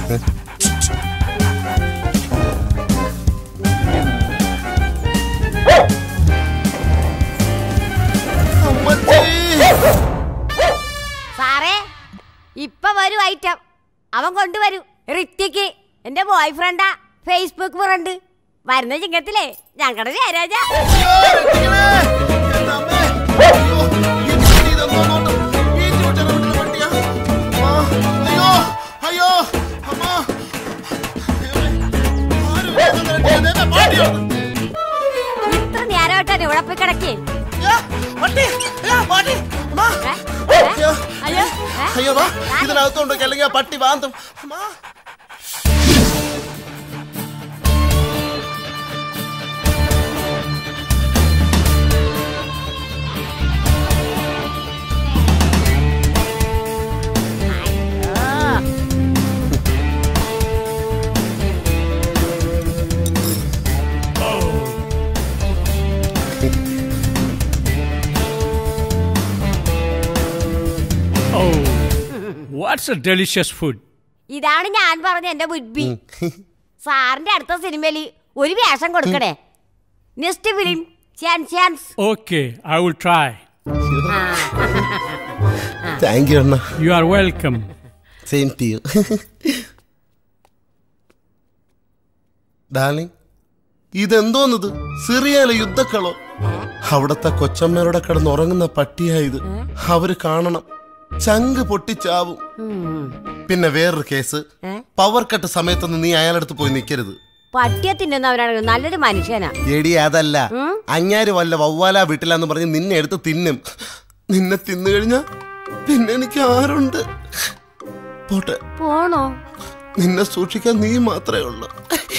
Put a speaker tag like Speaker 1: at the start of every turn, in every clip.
Speaker 1: സാറേ ഇപ്പൊ വരും ഐറ്റം അവൻ കൊണ്ടുവരും ഋത്തിക്ക് എന്റെ ബോയ് ഫ്രണ്ടാ ഫേസ്ബുക്ക് ഫ്രണ്ട് വരുന്ന ചിങ്ങത്തിലേ ഞങ്ങളുടെ ജയരാജ
Speaker 2: അയ്യോ അമ്മ
Speaker 1: ഇത്ര നേരമായിട്ടാണ് ഇവിടെ പോയി കിടക്കേ
Speaker 2: അയ്യോ
Speaker 1: അയ്യോ
Speaker 2: അയ്യോ വാ ഇതിനകത്തോണ്ടൊക്കെ അല്ലെങ്കിൽ ആ പട്ടി വാന്തും അമ്മാ
Speaker 3: Oh, what's a delicious food?
Speaker 1: ഇതാണ് ഞാൻ പറഞ്ഞ എന്റെ ബുദ്ധി സാറിന്റെ അടുത്ത സിനിമയിൽ ഒരു വേഷം കൊടുക്കണേ next film chance chance
Speaker 3: Okay, I will try.
Speaker 2: Thank you അണ്ണ
Speaker 3: You are welcome.
Speaker 2: Same to you darling ഇതെന്തോന്നത് സിറിയയിലെ യുദ്ധക്കളോ അവിടത്തെ കൊച്ചമ്മയുടെ കിടന്ന് ഉറങ്ങുന്ന പട്ടിയായത് അവര് കാണണം ചങ്ക് പൊട്ടിച്ചാവും പിന്നെ വേറൊരു കേസ് പവർ കട്ട് സമയത്തൊന്നും നീ അയാളടുത്ത് പോയി നിൽക്കരുത്
Speaker 1: പട്ടിയെ തിന്നുന്നവനാണ് നല്ലൊരു മനുഷ്യനാ
Speaker 2: എടി അതല്ല അങ്ങാര് വല്ല വവ്വാല വീട്ടിലാന്ന് പറഞ്ഞ് നിന്നെ എടുത്ത് തിന്നും നിന്നെ തിന്നു കഴിഞ്ഞാ പിന്നെ എനിക്ക് ആരുണ്ട് പോട്ടെ
Speaker 1: പോണോ
Speaker 2: നിന്നെ സൂക്ഷിക്കാൻ നീ മാത്രമേ ഉള്ളൂ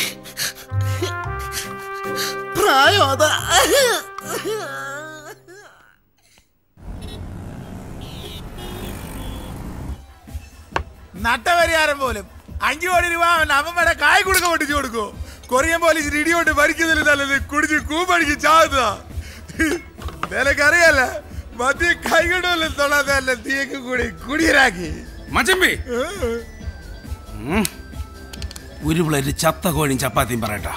Speaker 2: പ്രായം അതാ
Speaker 4: നട്ടപരിഹാരം പോലും അഞ്ചു കോടി രൂപ അവൻ അമ്മമ്മയുടെ കായ് കൊടുക്ക പൊട്ടിച്ചു കൊടുക്കോ കൊറിയൻ പോലീസ് ഇടിയോട്ട് മരിക്കുന്നതിൽ നല്ലത് കുടിച്ച് കൂപ്പടിക്ക് ചാവുന്നതാ നിനക്കറിയല്ല മദ്യ കൈകൊണ്ടല്ലേ തൊള്ളാതല്ല തീയൊക്കെ കൂടി കുടിയരാക്കി
Speaker 5: മച്ചമ്പി ഒരു പ്ലേറ്റ് ചത്ത കോഴിയും ചപ്പാത്തിയും പറയട്ടാ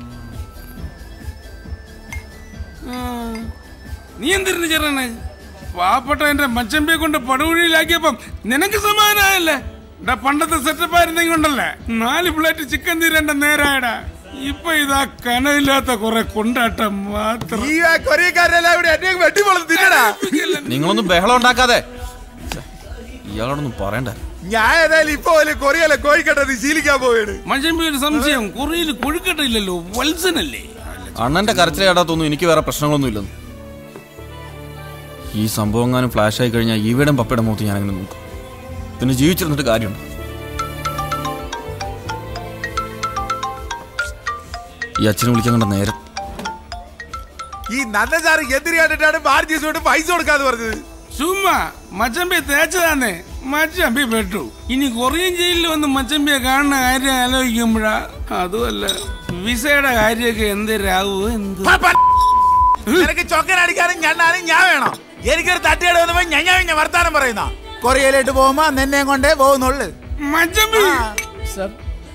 Speaker 5: നീ എന്തിരുന്ന് ചേർന്ന് പാവപ്പെട്ട എന്റെ മച്ചമ്പിയെ കൊണ്ട് പടുകുഴിയിലാക്കിയപ്പം നിനക്ക് സമാധാനമായല്ലേ എടാ പണ്ടത്തെ സെറ്റപ്പ് ആയിരുന്നെങ്കിൽ ഉണ്ടല്ലേ നാല് പ്ലേറ്റ് ചിക്കൻ തീരേണ്ട നേരായടാ ഇപ്പൊ ഇതാ കനയില്ലാത്ത കുറെ കൊണ്ടാട്ടം മാത്രം
Speaker 4: ഈ ആ കൊറിയക്കാരെല്ലാം ഇവിടെ എന്നെ വെട്ടിപ്പൊളന്ന് തിന്നടാ
Speaker 6: നിങ്ങളൊന്നും ബഹളം ഉണ്ടാക്കാതെ ഛെ, ഇയാളോടൊന്നും പറയണ്ട
Speaker 4: ഞാൻ ഏതായാലും ഇപ്പൊ പോലെ കൊറിയല്ല കോഴിക്കട്ടത് ശീലിക്കാൻ പോവാണ്
Speaker 5: മച്ചമ്പി ഒരു സംശയം കുറിയിൽ കൊഴുക്കട്ട ഇല്ലല്ലോ വത്സനല്ലേ
Speaker 6: അണ്ണന്റെ കരച്ചിലേടാത്തൊന്നും എനിക്ക് വേറെ പ്രശ്നങ്ങളൊന്നും ഇല്ലെന്ന് ഈ സംഭവം എങ്ങാനും ഫ്ലാഷ് ആയി കഴിഞ്ഞാൽ ഈവിടെ പപ്പയുടെ മുഖത്ത് ഞാൻ അങ്ങനെ നോക്കും പിന്നെ ജീവിച്ചിരുന്നിട്ട് കാര്യമുണ്ട് ഈ അച്ഛനെ വിളിക്കാൻ കണ്ട നേരം
Speaker 4: ഈ നല്ല സാറ് എന്തിനു കണ്ടിട്ടാണ് മാർജീസ് കൊണ്ട് പൈസ കൊടുക്കാന്ന് പറഞ്ഞത്
Speaker 5: ചുമ്മാ മച്ചമ്പി തേച്ചതാന്നേ മച്ചമ്പി പെട്ടു ഇനി കൊറിയൻ ജയിലിൽ വന്ന് മച്ചമ്പിയെ കാണുന്ന കാര്യം ആലോചിക്കുമ്പോഴാ അതുമല്ല വിസയുടെ കാര്യമൊക്കെ എന്തരാവോ എന്ത്
Speaker 4: നിനക്ക് ചൊക്കനടിക്കാനും ഞണ്ണാനും ഞാൻ വേണം എനിക്കൊരു തട്ടുകട വന്നപ്പോ ഞാൻ ഞാൻ വർത്താനം പറയുന്ന കൊറിയയിലോട്ട് പോകുമ്പോ നിന്നെ കൊണ്ടേ പോകുന്നുള്ളു
Speaker 5: മച്ചമ്പി
Speaker 7: സർ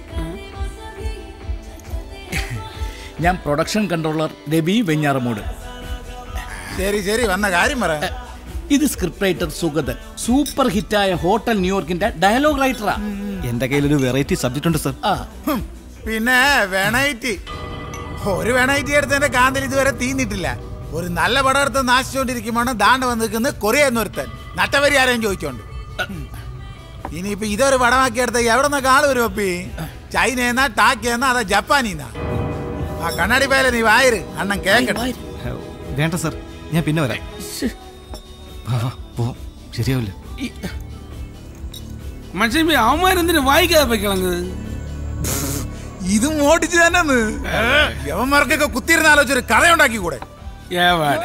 Speaker 7: ഞാൻ പ്രൊഡക്ഷൻ കൺട്രോളർ രവി വെഞ്ഞാറമൂട്
Speaker 4: ശരി ശരി വന്ന കാര്യം പറ
Speaker 7: ഇത് സ്ക്രിപ്റ്റ് റൈറ്റർ സുഗതൻ സൂപ്പർ ഹിറ്റായ ഹോട്ടൽ ന്യൂയോർക്കിന്റെ ഡയലോഗ് റൈറ്ററാ
Speaker 8: എന്റെ കയ്യിലൊരു വെറൈറ്റി സബ്ജക്റ്റ് ഉണ്ട് സർ
Speaker 7: ആ
Speaker 4: ഹും, പിന്നെ വെണൈറ്റി ഒരു വെണൈറ്റി എടുത്തതിന്റെ കാന്തൽ ഇതുവരെ തീന്നിട്ടില്ല ഒരു നല്ല പടം എടുത്ത് നാശിച്ചുകൊണ്ടിരിക്കുമ്പോൾ ദാണ്ട് വന്ന് നിൽക്കുന്ന കൊറിയ എന്നൊരുത്തൻ നട്ടപരിഹാരം ചോദിച്ചോണ്ട് ഇനിയിപ്പോ ഇതൊരു പടമാക്കി എടുത്ത എവിടെ നിന്നൊക്കെ ആള് വരും അപ്പി ചൈനയെന്നാ ടാക്കിയെന്നാ അതാ ജപ്പാനീന്നാ ആ കണ്ണാടി പേല നീ വായര് അണ്ണൻ കേക്കട്ടെ
Speaker 8: വേണ്ട സർ ഞാൻ പിന്നെ വരാം വാ, വാ, പോവാം ശരിയാവില്ല
Speaker 5: മച്ചമ്പി അവന്മാരെന്തിനു വായിക്കാതെ പോയി കളഞ്ഞത്
Speaker 4: ഇതും ഓടിച്ചു തന്നെ യവന്മാർക്കൊക്കെ കുത്തിയിരുന്ന ആലോചിച്ചൊരു കഥയുണ്ടാക്കി കൂടെ
Speaker 5: ഏവാടെ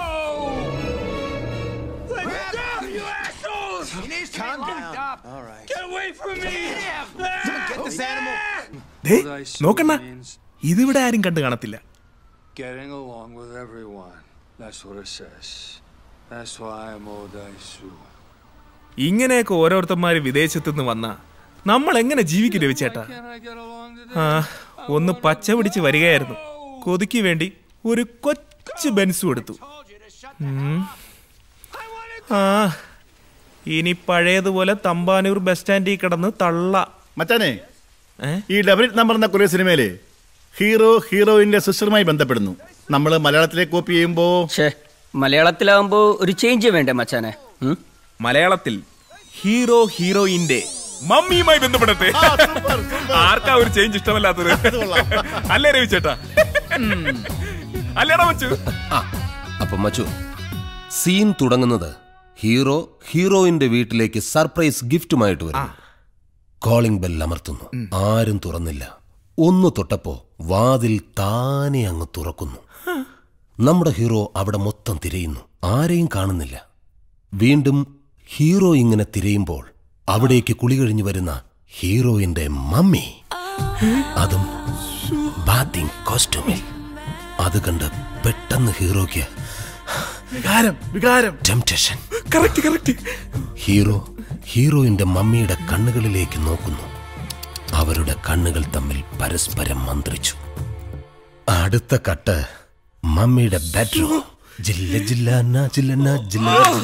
Speaker 4: നോക്കണ്ണ ഇതിവിടെ ആരും കണ്ടു കാണത്തില്ല
Speaker 9: Getting along with everyone. That's what it says. That's why I'm Odaisu.
Speaker 10: ഇങ്ങനെയൊക്കെ ഓരോരുത്തന്മാര് വിദേശത്തു നിന്ന് വന്ന നമ്മൾ എങ്ങനെ ജീവിക്കും രവിച്ചേട്ടാ ആ ഒന്ന് പച്ച പിടിച്ച് വരികയായിരുന്നു കൊതിക്ക് വേണ്ടി ഒരു കൊച്ചു ബെൻസും എടുത്തു ഉം. ആ ഇനി പഴയതുപോലെ തമ്പാനൂർ ബസ് സ്റ്റാൻഡിൽ കിടന്ന് തള്ള
Speaker 11: മച്ചാനെ ഈ ഡബിൾ നമ്പർ എന്ന കൊറിയ സിനിമയില് ഹീറോ ഹീറോയിന്റെ സിസ്റ്ററുമായി ബന്ധപ്പെടുന്നു നമ്മൾ മലയാളത്തിലേക്ക് കോപ്പി ചെയ്യുമ്പോ
Speaker 12: മലയാളത്തിലാവുമ്പോ ഒരു ചേഞ്ച് വേണ്ടേ മച്ചാനെ ഉം?
Speaker 10: മലയാളത്തിൽ ഹീറോ ഹീറോയിന്റെ മമ്മിയുമായി ബന്ധപ്പെടട്ടെ ആർക്കാ ഒരു ചേഞ്ച് ഇഷ്ടമല്ലാത്തത് അല്ലേ രവി ചേട്ടാ അല്ലേടാ മച്ചു
Speaker 13: അപ്പൊ മച്ചു സീൻ തുടങ്ങുന്നത് ഹീറോ ഹീറോയിന്റെ വീട്ടിലേക്ക് സർപ്രൈസ് ഗിഫ്റ്റുമായിട്ട് വരുന്നു കോളിംഗ് ബെൽ അമർത്തുന്നു ആരും തുറന്നില്ല ഒന്ന് തൊട്ടപ്പോ വാതിൽ താനെ അങ്ങ് തുറക്കുന്നു നമ്മുടെ ഹീറോ അവിടെ മൊത്തം തിരയുന്നു ആരെയും കാണുന്നില്ല വീണ്ടും ഹീറോ ഇങ്ങനെ തിരയുമ്പോൾ അവിടേക്ക് കുളി കഴിഞ്ഞു വരുന്ന ഹീറോയിന്റെ മമ്മി അതും ബാത്തിങ് കോസ്റ്റ്യൂമിൽ അത് കണ്ട് പെട്ടെന്ന് ഹീറോയ്ക്ക്
Speaker 11: വികാരം വികാരം
Speaker 13: ടെംപ്റ്റേഷൻ
Speaker 10: കറക്റ്റ് കറക്റ്റ്
Speaker 13: ഹീറോ ഹീറോയിന്റെ മമ്മിയുടെ കണ്ണുകളിലേക്ക് നോക്കുന്നു അവരുടെ കണ്ണുകൾ തമ്മിൽ പരസ്പരം മന്ത്രിച്ചു അടുത്ത കട്ട് മമ്മിയുടെ ബെഡ്റൂം ജില്ല ജില്ല ജില്ല ജില്ല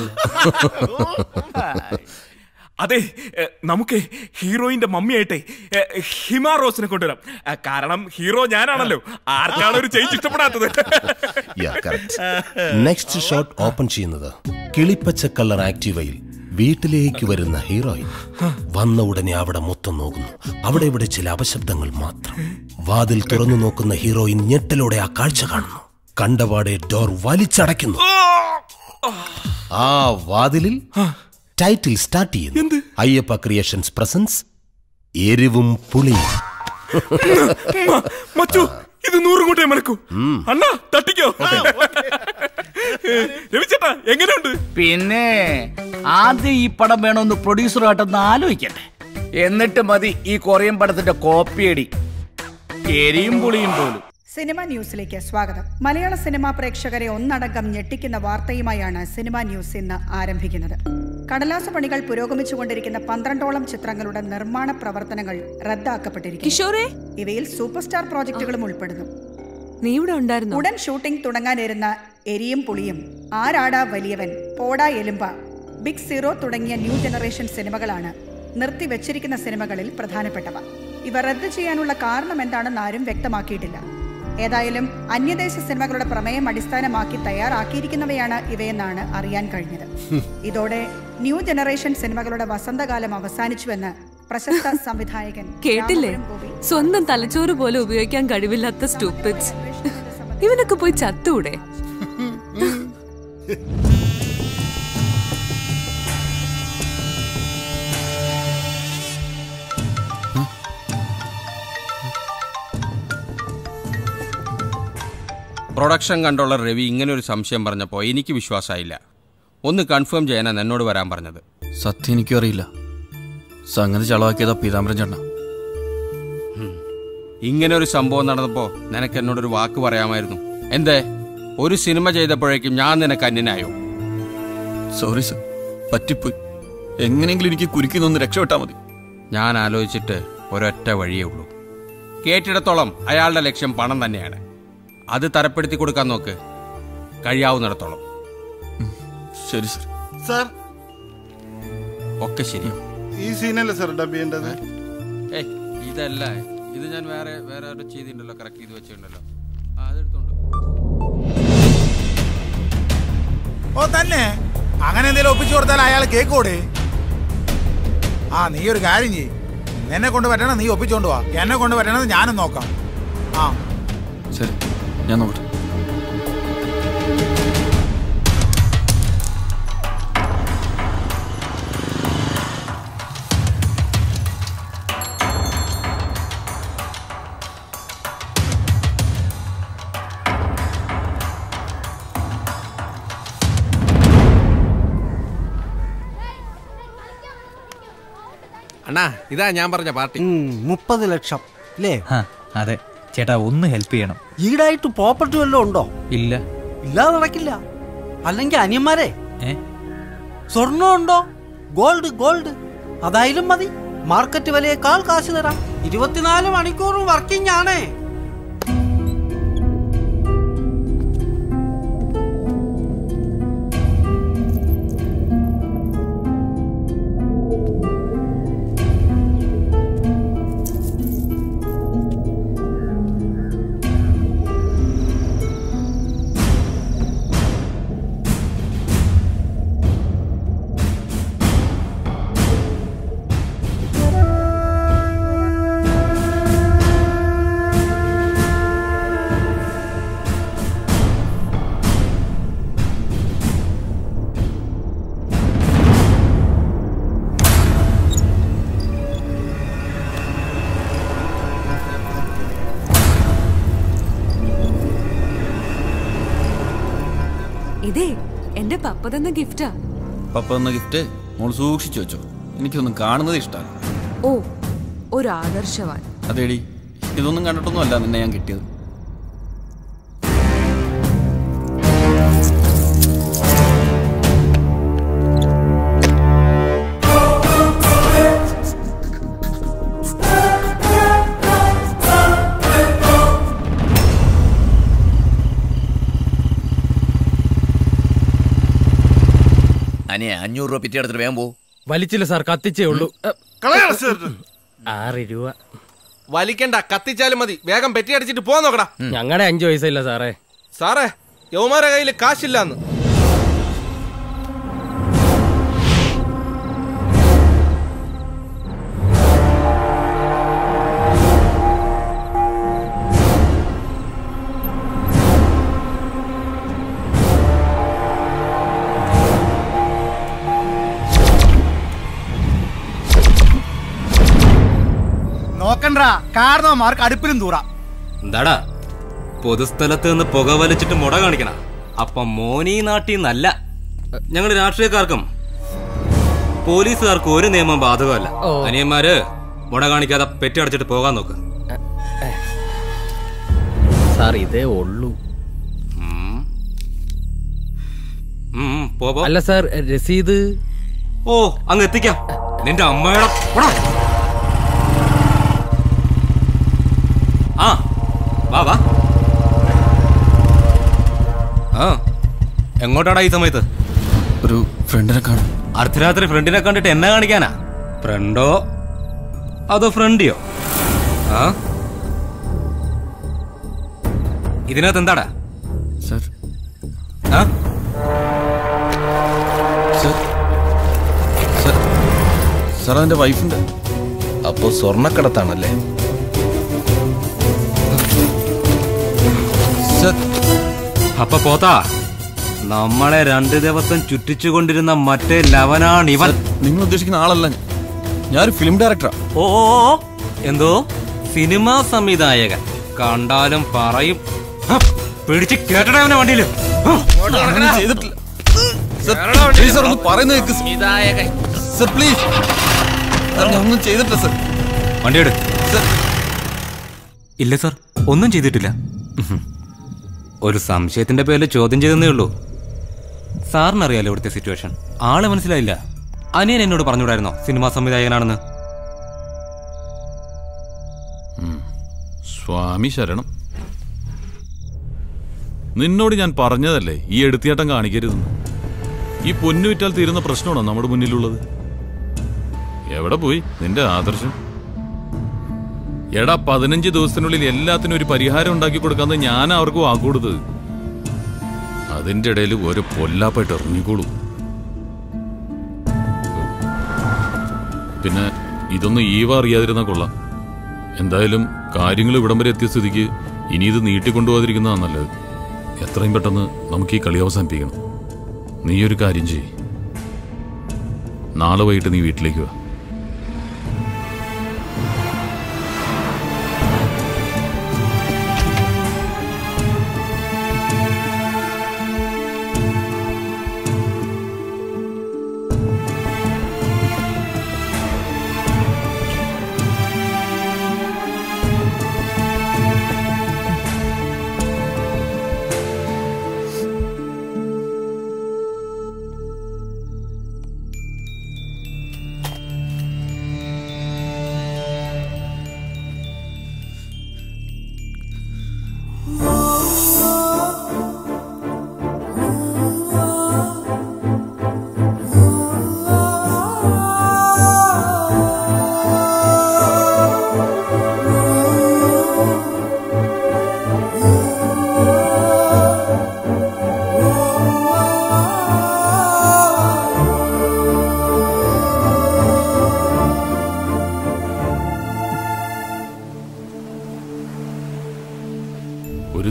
Speaker 10: അതെ എ, നമുക്ക് ഹീറോയിന്റെ മമ്മിയായിട്ടെ എ, ഹിമ റോസിനെ കൊണ്ടുവരാം എ, കാരണം ഹീറോ ഞാനാണല്ലോ ആർക്കാണ് ഒരു ചേഞ്ച് ഇഷ്ടപ്പെടാത്തത്
Speaker 13: നെക്സ്റ്റ് ഷോട്ട് ഓപ്പൺ ചെയ്യുന്നത് കിളിപ്പച്ച കളർ ആക്റ്റീവയിൽ വീട്ടിലേക്ക് വരുന്ന ഹീറോയിൻ വന്ന ഉടനെ അവിടെ മൊത്തം നോക്കുന്നു അവിടെ ഇവിടെ ചില അപശബ്ദങ്ങൾ മാത്രം വാതിൽ തുറന്നു നോക്കുന്ന ഹീറോയിൻ ഞെട്ടലോടെ ആ കാഴ്ച കാണുന്നു കണ്ടപാടെ ഡോർ വലിച്ചടയ്ക്കുന്നു ആ വാതിലിൽ ടൈറ്റിൽ സ്റ്റാർട്ട് ചെയ്യുന്നു അയ്യപ്പ ക്രിയേഷൻസ് പ്രസൻസ് എരിവും പുളിയും
Speaker 10: മ- മച്ചു ഇത് നൂറും കൂട്ടേ മലക്കൂ അണ്ണാ തട്ടിക്കോ രവിച്ചേട്ടാ എങ്ങനെയുണ്ട്
Speaker 7: പിന്നെ ആദ്യം ഈ പടം വേണമെന്ന് പ്രൊഡ്യൂസറുമായിട്ടൊന്ന് ആലോചിക്കട്ടെ എന്നിട്ട് മതി ഈ കൊറിയൻ പടത്തിന്റെ കോപ്പിയടി എരിയും പുളിയും പോലും
Speaker 14: സിനിമ ന്യൂസിലേക്ക് സ്വാഗതം മലയാള സിനിമാ പ്രേക്ഷകരെ ഒന്നടങ്കം ഞെട്ടിക്കുന്ന വാർത്തയുമായാണ് സിനിമ ന്യൂസ് ഇന്ന് ആരംഭിക്കുന്നത് കടലാസ പണികൾ പുരോഗമിച്ചുകൊണ്ടിരിക്കുന്ന പന്ത്രണ്ടോളം ചിത്രങ്ങളുടെ നിർമ്മാണ പ്രവർത്തനങ്ങൾ റദ്ദാക്കപ്പെട്ടിരിക്കുന്നു ഇവയിൽ സൂപ്പർ സ്റ്റാർ പ്രോജക്റ്റുകളും ഉൾപ്പെടുന്നു
Speaker 15: നീ ഇവിടെ ഉണ്ടായിരുന്നു
Speaker 14: ഉടൻ ഷൂട്ടിംഗ് തുടങ്ങാനിരുന്ന എരിയും പുളിയും ആരാടാ വലിയവൻ പോടാ എലുമ്പ ബിഗ് സീറോ തുടങ്ങിയ ന്യൂ ജനറേഷൻ സിനിമകളാണ് നിർത്തിവെച്ചിരിക്കുന്ന സിനിമകളിൽ പ്രധാനപ്പെട്ടവ ഇവ റദ്ദ് ചെയ്യാനുള്ള കാരണം എന്താണെന്ന് ആരും വ്യക്തമാക്കിയിട്ടില്ല ഏതായാലും അന്യദേശ സിനിമകളുടെ പ്രമേയം അടിസ്ഥാനമാക്കി തയ്യാറാക്കിയിരിക്കുന്നവയാണ് ഇവയെന്നാണ് അറിയാൻ കഴിഞ്ഞത് ഇതോടെ ന്യൂ ജനറേഷൻ സിനിമകളുടെ വസന്തകാലം അവസാനിച്ചുവെന്ന് പ്രശസ്ത സംവിധായകൻ
Speaker 15: കേട്ടില്ലേ സ്വന്തം തലച്ചോറ് പോലെ ഉപയോഗിക്കാൻ കഴിവില്ലാത്ത സ്റ്റൂപ്പിഡ്സ് ഇവനൊക്കെ പോയി ചത്തൂടെ
Speaker 16: പ്രൊഡക്ഷൻ കൺട്രോളർ രവി ഇങ്ങനെ ഒരു സംശയം പറഞ്ഞപ്പോൾ എനിക്ക് വിശ്വാസമായില്ല ഒന്ന് കൺഫേം ചെയ്യാനാണ് എന്നോട് വരാൻ പറഞ്ഞത്
Speaker 6: സത്യം എനിക്കും അറിയില്ല സംഗതി ചളവാക്കിയതാ പീതാംബരൻ ചേട്ടന
Speaker 16: ഇങ്ങനെ ഒരു സംഭവം നടന്നപ്പോൾ നിനക്ക് എന്നോടൊരു വാക്ക് പറയാമായിരുന്നു എന്തേ ഒരു സിനിമ ചെയ്തപ്പോഴേക്കും ഞാൻ നിനക്ക് അന്യനായോ
Speaker 6: സോറി സർ പറ്റിപ്പോയി എങ്ങനെയെങ്കിലും എനിക്ക് കുരുക്കിന്നൊന്ന് രക്ഷപ്പെട്ടാൽ മതി
Speaker 16: ഞാൻ ആലോചിച്ചിട്ട് ഒരൊറ്റ വഴിയേ ഉള്ളൂ കേട്ടിടത്തോളം അയാളുടെ ലക്ഷ്യം പണം തന്നെയാണ് അത് തരപ്പെടുത്തി കൊടുക്കാൻ നോക്ക് കഴിയാവുന്നിടത്തോളം
Speaker 6: ശരി സർ
Speaker 11: സാർ
Speaker 16: ഒക്കെ ശരിയാവും
Speaker 11: ഈ സീനല്ലേ സാർ ഡബ് ചെയ്യേണ്ടത്
Speaker 16: ഏ ഇതല്ല ഇത് ഞാൻ വേറെ വേറെ ആരോ ചെയ്തിട്ടുണ്ടല്ലോ കറക്റ്റ് ചെയ്ത് വെച്ചിട്ടുണ്ടല്ലോ ആ അതെടുത്തോണ്ട്
Speaker 4: ഓ തന്നെ അങ്ങനെ എന്തെങ്കിലും ഒപ്പിച്ചു കൊടുത്താൽ അയാൾ കേക്കോടെ ആ നീ ഒരു കാര്യം ചെയ്യ് എന്നെ കൊണ്ട് പറ്റണം നീ ഒപ്പിച്ചോണ്ട് വാ എന്നെ കൊണ്ട് പറ്റണത് ഞാനും നോക്കാം ആ
Speaker 6: ശരി ഞാൻ നോക്കട്ടെ
Speaker 17: അണ്ണാ ഇതാ ഞാൻ പറഞ്ഞ പാർട്ടി
Speaker 18: മുപ്പത് ലക്ഷം അല്ലേ
Speaker 8: അതെ ചേട്ടാ ഒന്ന് ഹെൽപ്പ് ചെയ്യണം
Speaker 18: ഈടായിട്ട് പ്രോപ്പർട്ടി വല്ലതും ഉണ്ടോ
Speaker 8: ഇല്ല
Speaker 18: ഇല്ലാതെ നടക്കില്ല അല്ലെങ്കിൽ അനിയന്മാരെ
Speaker 8: ഏ?
Speaker 18: സ്വർണ്ണം ഉണ്ടോ ഗോൾഡ് ഗോൾഡ് അതായാലും മതി മാർക്കറ്റ് വിലയേക്കാൾ കാശ് തരാം ഇരുപത്തിനാല് മണിക്കൂറും വർക്കിംഗ് ആണേ
Speaker 15: ഇതേ എന്റെ പപ്പ തന്ന ഗിഫ്റ്റാ
Speaker 6: പപ്പ എന്ന ഗിഫ്റ്റ് മോൾ സൂക്ഷിച്ചു വെച്ചോ എനിക്കൊന്നും കാണുന്നത് ഇഷ്ടമാണ്
Speaker 15: ഓ ഒരു ആദർശവാൻ
Speaker 6: അതേടി ഇതൊന്നും കണ്ടിട്ടൊന്നും അല്ല നിന്നെ ഞാൻ കിട്ടിയത്
Speaker 19: അനിയ അഞ്ഞൂറ് രൂപ പിറ്റി എടുത്തിട്ട് വേഗം പോ
Speaker 20: വലിച്ചില്ല സാർ കത്തിച്ചേ ഉള്ളൂ ആറ് രൂപ
Speaker 17: വലിക്കണ്ട കത്തിച്ചാലും മതി വേഗം പെറ്റി അടിച്ചിട്ട് പോവാൻ നോക്കടാ
Speaker 20: ഞങ്ങളുടെ അഞ്ചു പൈസ സാറേ
Speaker 17: സാറേ യവമാരെ കയ്യിൽ കാശില്ലാന്ന്
Speaker 8: നോക്കണ്ട കാരണവന്മാർക്ക് അടുപ്പിലും തൂറാം
Speaker 21: എന്താടാ പൊതുസ്ഥലത്ത് നിന്ന് പുക വലിച്ചിട്ട് മുട കാണിക്കണ അപ്പൊ മോനീ നാട്ടിൽ നിന്നല്ല ഞങ്ങൾ രാഷ്ട്രീയക്കാർക്കും പോലീസുകാർക്കും ഒരു നിയമം ബാധകമല്ല
Speaker 20: ഓ.
Speaker 21: അനിയന്മാര് മുട കാണിക്കാതെ പെറ്റി അടച്ചിട്ട് പോകാൻ നോക്ക്
Speaker 20: സാർ ഇതേ ഉള്ളൂ
Speaker 21: ഉം, പോ, പോ.
Speaker 20: അല്ല സാർ രസീത്
Speaker 21: ഓ അങ്ങ് എത്തിക്കാം നിന്റെ അമ്മയുടെ പോടാ. ആ വാ വാ ആ എങ്ങോട്ടാടാ ഈ സമയത്ത്
Speaker 6: ഒരു ഫ്രണ്ടിനെ കാണും
Speaker 21: അർദ്ധരാത്രി ഫ്രണ്ടിനെ കണ്ടിട്ട് എന്നെ കാണിക്കാനാ ഫ്രണ്ടോ അതോ ഫ്രണ്ടിയോ ആ ഇതിനകത്ത് എന്താടാ
Speaker 6: സർ
Speaker 21: ആ
Speaker 6: സർ സർ സാർ അതെന്റെ വൈഫിന്റെ
Speaker 13: അപ്പോ സ്വർണ്ണക്കടത്താണല്ലേ
Speaker 21: അപ്പൊ പോത്താ നമ്മളെ രണ്ട് ദിവസം ചുറ്റിച്ചുകൊണ്ടിരുന്ന മറ്റേ ലവനാണ് ഇവൻ
Speaker 6: നിങ്ങൾ ഉദ്ദേശിക്കുന്ന ആളല്ല ഞാൻ ഞാനൊരു ഫിലിം ഡയറക്ടറാ
Speaker 21: ഓ ഓ, ഓ, എന്തോ സിനിമാ സംവിധായകൻ കണ്ടാലും പറയും ഹ, പിടിച്ച് കേട്ടട അവനെ വണ്ടിയില് ഹ,
Speaker 6: അങ്ങനെ ചെയ്തിട്ടില്ല സർ, please സർ, ഒന്ന് പറയുന്നത് കേൾക്ക് സർ. സർ പ്ലീസ് സർ ഞാൻ ഒന്നും ചെയ്തിട്ടില്ല സർ
Speaker 21: വണ്ടി എടു ഇല്ല സർ ഒന്നും ചെയ്തിട്ടില്ല ഒരു സംശയത്തിന്റെ പേരിൽ ചോദ്യം ചെയ്തെന്നേ ഉള്ളൂ സാറിനറിയാലോ ഇവിടുത്തെ സിറ്റുവേഷൻ ആളെ മനസ്സിലായില്ല അനിയൻ എന്നോട് പറഞ്ഞുകൂടായിരുന്നോ സിനിമാ സംവിധായകനാണെന്ന്
Speaker 22: സ്വാമി ശരണം നിന്നോട് ഞാൻ പറഞ്ഞതല്ലേ ഈ എടുത്തിയാട്ടം കാണിക്കരുതെന്ന് ഈ പൊന്നു വിറ്റാൽ തീരുന്ന പ്രശ്നമാണോ നമ്മുടെ മുന്നിലുള്ളത് എവിടെ പോയി നിന്റെ ആദർശം എടാ പതിനഞ്ച് ദിവസത്തിനുള്ളിൽ എല്ലാത്തിനും ഒരു പരിഹാരം ഉണ്ടാക്കി കൊടുക്കാന്ന് ഞാൻ അവർക്ക് വാക്കുകൊടുത്തത് അതിന്റെ ഇടയിൽ ഒരു പൊല്ലാപ്പായിട്ട് ഇറങ്ങിക്കോളൂ പിന്നെ ഇതൊന്നും ഈവ അറിയാതിരുന്ന കൊള്ളാം എന്തായാലും കാര്യങ്ങൾ ഇവിടം വരെ എത്തിയ സ്ഥിതിക്ക് ഇനി ഇത് നീട്ടിക്കൊണ്ടുപോകാതിരിക്കുന്നതാണ് നല്ലത് എത്രയും പെട്ടെന്ന് നമുക്ക് ഈ കളി അവസാനിപ്പിക്കണം നീ ഒരു കാര്യം ചെയ്യ് നാളെ വൈകിട്ട് നീ വീട്ടിലേക്ക് വാ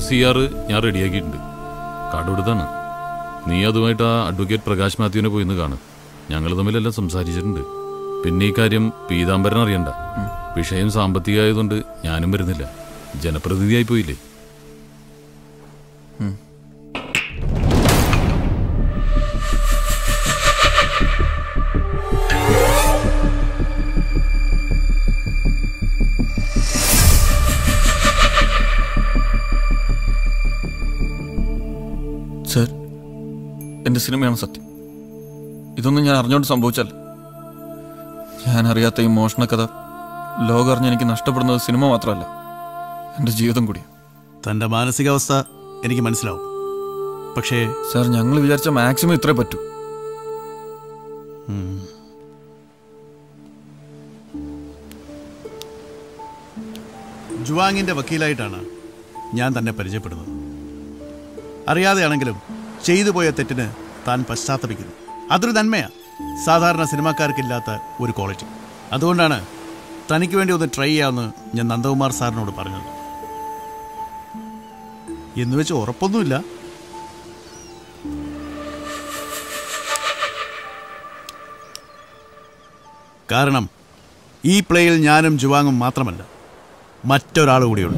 Speaker 22: സി ആർ ഞാൻ റെഡിയാക്കിയിട്ടുണ്ട് കാർഡ് കൊടുത്താണ് നീ അതുമായിട്ട് ആ അഡ്വക്കേറ്റ് പ്രകാശ് മാത്യുവിനെ പോയി ഒന്ന് കാണും ഞങ്ങൾ തമ്മിലെല്ലാം സംസാരിച്ചിട്ടുണ്ട് പിന്നെ ഈ കാര്യം പീതാംബരൻ അറിയണ്ട വിഷയം സാമ്പത്തികമായതുകൊണ്ട് ഞാനും വരുന്നില്ല ജനപ്രതിനിധിയായി പോയില്ലേ
Speaker 6: സർ എൻ്റെ സിനിമയാണ് സത്യം ഇതൊന്നും ഞാൻ അറിഞ്ഞുകൊണ്ട് സംഭവിച്ചല്ല ഞാൻ അറിയാത്ത ഈ മോഷണ കഥ ലോകം അറിഞ്ഞ് എനിക്ക് നഷ്ടപ്പെടുന്നത് സിനിമ മാത്രമല്ല എൻ്റെ ജീവിതം കൂടി
Speaker 1: തന്റെ മാനസികാവസ്ഥ എനിക്ക് മനസ്സിലാവും പക്ഷേ
Speaker 6: സാർ ഞങ്ങൾ വിചാരിച്ച മാക്സിമം ഇത്രേ പറ്റൂ
Speaker 1: ഉം. ജുവാങ്ങിന്റെ വക്കീലായിട്ടാണ് ഞാൻ തന്നെ പരിചയപ്പെടുന്നത് അറിയാതെയാണെങ്കിലും ചെയ്തു പോയ തെറ്റിന് താൻ പശ്ചാത്തപിക്കുന്നു അതൊരു നന്മയാ സാധാരണ സിനിമാക്കാർക്കില്ലാത്ത ഒരു ക്വാളിറ്റി അതുകൊണ്ടാണ് തനിക്ക് വേണ്ടി ഒന്ന് ട്രൈ ചെയ്യാമെന്ന് ഞാൻ നന്ദകുമാർ സാറിനോട് പറഞ്ഞത് എന്ന് വെച്ച് ഉറപ്പൊന്നുമില്ല കാരണം ഈ പ്ലേയിൽ ഞാനും ജുവാങ്ങും മാത്രമല്ല മറ്റൊരാൾ കൂടിയുണ്ട്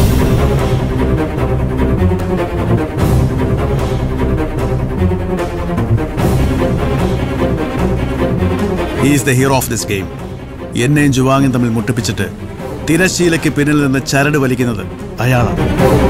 Speaker 1: is the hero of this game എന്നെയും ജുവാങ്ങും തമ്മിൽ മുട്ടിപ്പിച്ചിട്ട് തിരശീലയ്ക്ക് പിന്നിൽ നിന്ന് ചരട് വലിക്കുന്നത് അയാളാണ്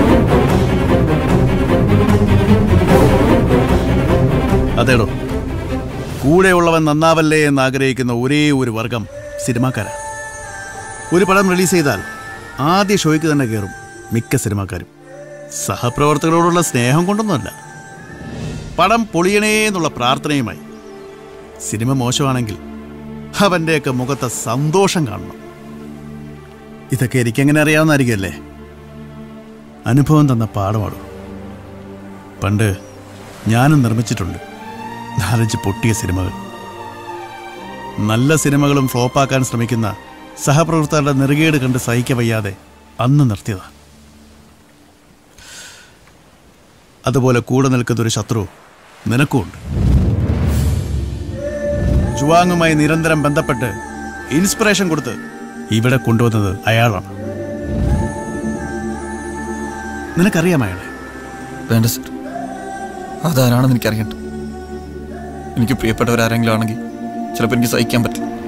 Speaker 1: അതേടോ കൂടെയുള്ളവൻ നന്നാവല്ലേ എന്ന് ആഗ്രഹിക്കുന്ന ഒരേ ഒരു വർഗം സിനിമാക്കാരാ ഒരു പടം റിലീസ് ചെയ്താൽ ആദ്യ ഷോയ്ക്ക് തന്നെ കയറും മിക്ക സിനിമാക്കാരും സഹപ്രവർത്തകരോടുള്ള സ്നേഹം കൊണ്ടൊന്നുമല്ല പടം പൊളിയണേ എന്നുള്ള പ്രാർത്ഥനയുമായി സിനിമ മോശമാണെങ്കിൽ അവൻ്റെയൊക്കെ മുഖത്തെ സന്തോഷം കാണണം ഇതൊക്കെ എനിക്കെങ്ങനെ അറിയാവുന്നതായിരിക്കുമല്ലേ അനുഭവം തന്ന പാഠമാടും പണ്ട് ഞാനും നിർമ്മിച്ചിട്ടുണ്ട് നാലഞ്ച് പൊട്ടിയ സിനിമകൾ നല്ല സിനിമകളും ഫ്ലോപ്പാക്കാൻ ശ്രമിക്കുന്ന സഹപ്രവർത്തകരുടെ നെറുകേട് കണ്ട് സഹിക്ക വയ്യാതെ അന്ന് നിർത്തിയതാ അതുപോലെ കൂടെ നിൽക്കുന്ന ഒരു ശത്രു നിനക്കുമുണ്ട് ജുവാങ്ങുമായി നിരന്തരം ബന്ധപ്പെട്ട് ഇൻസ്പിറേഷൻ കൊടുത്ത് ഇവിടെ കൊണ്ടുവന്നത് അയാളാണ് നിനക്കറിയാം അയാളെ
Speaker 6: വേണ്ട സർ അതാരാണെന്ന് എനിക്കറിയണ്ട എനിക്ക് പ്രിയപ്പെട്ടവരാരെങ്കിലും ആണെങ്കിൽ ചിലപ്പോൾ എനിക്ക് സഹിക്കാൻ പറ്റില്ല